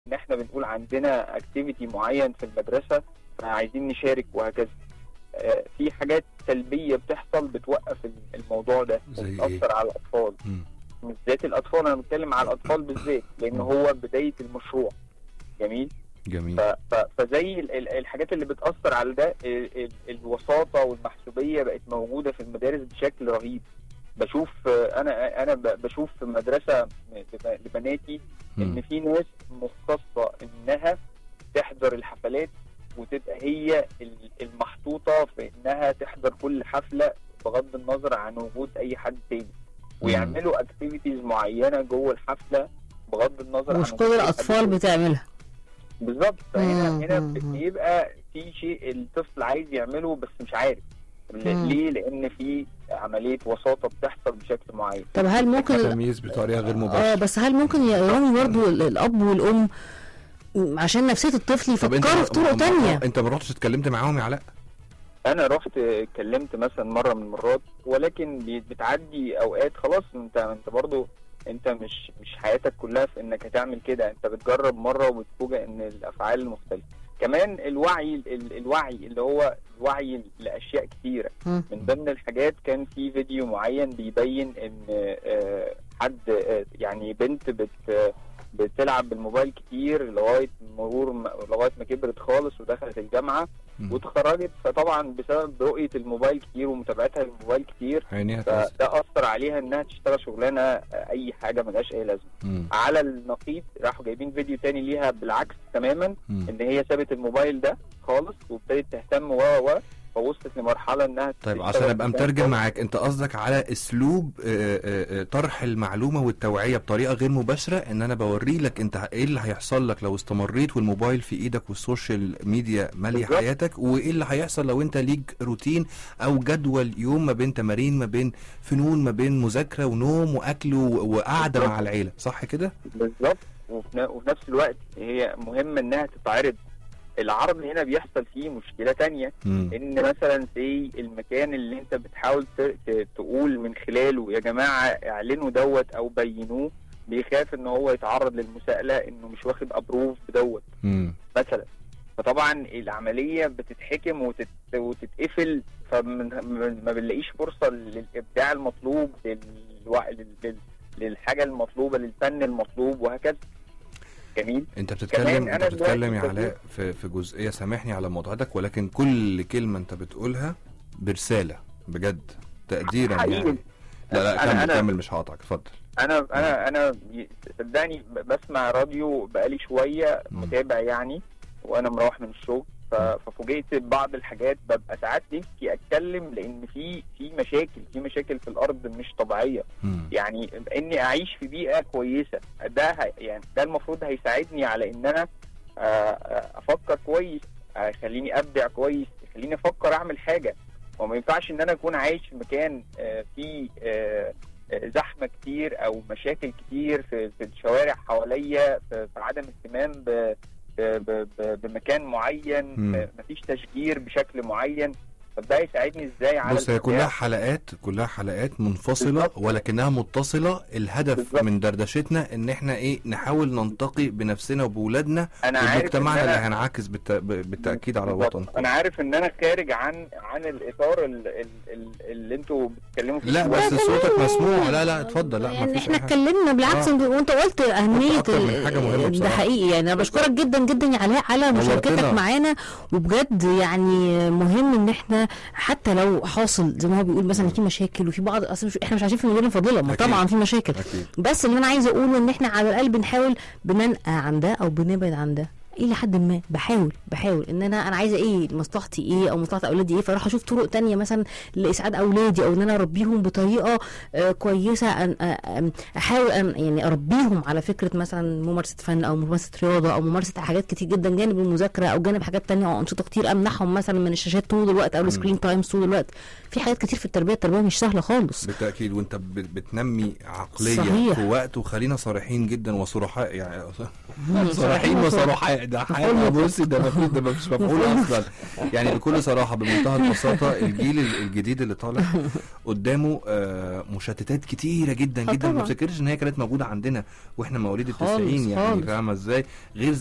ان احنا بنقول عندنا اكتيفيتي معين في المدرسه فعايزين نشارك وهكذا آه، في حاجات سلبيه بتحصل بتوقف الموضوع ده زي إيه؟ وبتاثر على الاطفال مم. بالذات الاطفال انا بتكلم على الاطفال بالذات لان هو بدايه المشروع جميل جميل ف- ف- فزي ال- ال- الحاجات اللي بتاثر على ده ال- ال- الوساطه والمحسوبيه بقت موجوده في المدارس بشكل رهيب بشوف آه، انا انا ب- بشوف في مدرسه لب- لبناتي ان مم. في ناس مختصه انها تحضر الحفلات وتبقى هي ال- المحطوطه في انها تحضر كل حفله بغض النظر عن وجود اي حد تاني ويعملوا اكتيفيتيز معينه جوه الحفله بغض النظر مش عن كل وجود أي حد الاطفال تاني. بتعملها بالظبط فهنا مم، هنا مم، مم. بيبقى في شيء الطفل عايز يعمله بس مش عارف ل- مم. ليه؟ لان في عمليه وساطه بتحصل بشكل معين طب هل ممكن تمييز بطريقه غير اه مباشره بس هل ممكن يا رامي برضو ال- الاب والام م- عشان نفسيه الطفل طب انت يفكروا في طرق ما- تانية انت ما رحتش اتكلمت معاهم يا علاء انا رحت اتكلمت مثلا مره من المرات ولكن بي- بتعدي اوقات خلاص انت انت برضو انت مش مش حياتك كلها في انك هتعمل كده انت بتجرب مره وبتفوجئ ان الافعال مختلفه كمان الوعي ال- الوعي اللي هو الوعي لاشياء كتيره مم. من ضمن الحاجات كان في فيديو معين بيبين ان آه، حد آه، يعني بنت بت آه، بتلعب بالموبايل كتير لغايه مرور ما- لغايه ما كبرت خالص ودخلت الجامعه مم. واتخرجت فطبعا بسبب رؤيه الموبايل كتير ومتابعتها للموبايل كتير عينيها تنزل. فده اثر عليها انها تشتغل شغلانه آه، اي حاجه ملهاش اي لازمه مم. على النقيض راحوا جايبين فيديو تاني ليها بالعكس تماما مم. ان هي سابت الموبايل ده خالص وابتدت تهتم و و فوصلت لمرحله انها طيب تشتغل عشان ابقى في مترجم مكان معاك انت قصدك على اسلوب آه، آه، آه، طرح المعلومه والتوعيه بطريقه غير مباشره ان انا بوري لك انت ايه اللي هيحصل لك لو استمريت والموبايل في ايدك والسوشيال ميديا ماليه بالظبط. حياتك وايه اللي هيحصل لو انت ليك روتين او جدول يوم ما بين تمارين ما بين فنون ما بين مذاكره ونوم واكل و- وقعده بالظبط. مع العيله صح كده بالظبط وفي ن- وفي نفس الوقت هي مهم انها تتعرض العرض هنا بيحصل فيه مشكله تانية مم. ان مثلا زي المكان اللي انت بتحاول ت- ت- تقول من خلاله يا جماعه اعلنوا دوت او بينوه بيخاف ان هو يتعرض للمساءله انه مش واخد ابروف بدوت مم. مثلا فطبعا العمليه بتتحكم وتت... وتتقفل فما بنلاقيش فرصه للابداع المطلوب للو... لل... لل... للحاجه المطلوبه للفن المطلوب وهكذا جميل انت كمان بتتكلم انت أنا بتتكلم يا دلوقتي علاء في في جزئيه سامحني على مقاطعتك ولكن كل كلمه انت بتقولها برساله بجد تقديرا حقيقي. يعني لا لا أنا- كمل أنا- كمل مش هقطعك اتفضل انا انا انا ي- صدقني ب- بسمع راديو بقالي شويه مم. متابع يعني وانا مروح من الشغل ف- ففوجئت ببعض الحاجات ببقى ساعات نفسي اتكلم لان في في مشاكل في مشاكل في الارض مش طبيعيه مم. يعني اني اعيش في بيئه كويسه ده هي- يعني ده المفروض هيساعدني على ان انا آه، آه، افكر كويس آه، يخليني ابدع كويس يخليني افكر اعمل حاجه وما ينفعش ان انا اكون عايش في مكان آه، فيه آه، آه، زحمه كتير او مشاكل كتير في في الشوارع حواليا في في عدم اهتمام ب- ب- ب- ب- بمكان معين مم. آه، مفيش تشجير بشكل معين طب ده يساعدني ازاي على بص هي الإبداع؟ كلها حلقات كلها حلقات منفصله بالظبط. ولكنها متصله الهدف بالظبط. من دردشتنا ان احنا ايه نحاول ننتقي بنفسنا وبولادنا انا عارف ومجتمعنا إن اللي أنا- هينعكس بالت... ب- بالتاكيد على بالظبط. الوطن انا عارف ان انا خارج عن عن الاطار ال- ال- ال- اللي انتوا بتتكلموا فيه لا دلوقتي. بس صوتك مسموع لا لا اتفضل لا يعني مفيش احنا أي حاجة. اتكلمنا بالعكس آه. انت- وانت قلت اهميه أكتر من ال- حاجة مهمة ده بصراحة. حقيقي يعني انا بشكرك جدا جدا يا علاء على مشاركتك نورتنا. معانا وبجد يعني مهم ان احنا حتى لو حاصل زي ما هو بيقول مثلا في مشاكل وفي بعض اصلا مش احنا مش عايشين في مدينه فاضله ما أكيد. طبعا في مشاكل اكيد بس اللي انا عايزه اقوله ان احنا على الاقل بنحاول بننقى عن ده او بنبعد عن ده الى حد ما بحاول بحاول ان انا انا عايزه ايه مصلحتي ايه او مصلحه اولادي ايه فاروح اشوف طرق تانية مثلا لاسعاد اولادي او ان انا اربيهم بطريقه آه كويسه أن آه احاول أن يعني اربيهم على فكره مثلا ممارسه فن او ممارسه رياضه او ممارسه حاجات كتير جدا جانب المذاكره او جانب حاجات تانية او انشطه كتير امنعهم مثلا من الشاشات طول الوقت او السكرين تايمز طول الوقت في حاجات كتير في التربيه التربيه مش سهله خالص بالتاكيد وانت ب- بتنمي عقليه صحيح. في وقت وخلينا صريحين جدا وصرحاء يعني صريحين صريحين وصرحاء. وصرحاء ده حاجه بصي ده مفيش ده مفيش مفعول اصلا يعني بكل صراحه بمنتهى البساطه الجيل الجديد اللي طالع قدامه آه، مشتتات كتيره جدا آه جدا ما طبعا. افتكرش ان هي كانت موجوده عندنا واحنا مواليد خالص، التسعين يعني خالص. فاهمه ازاي غير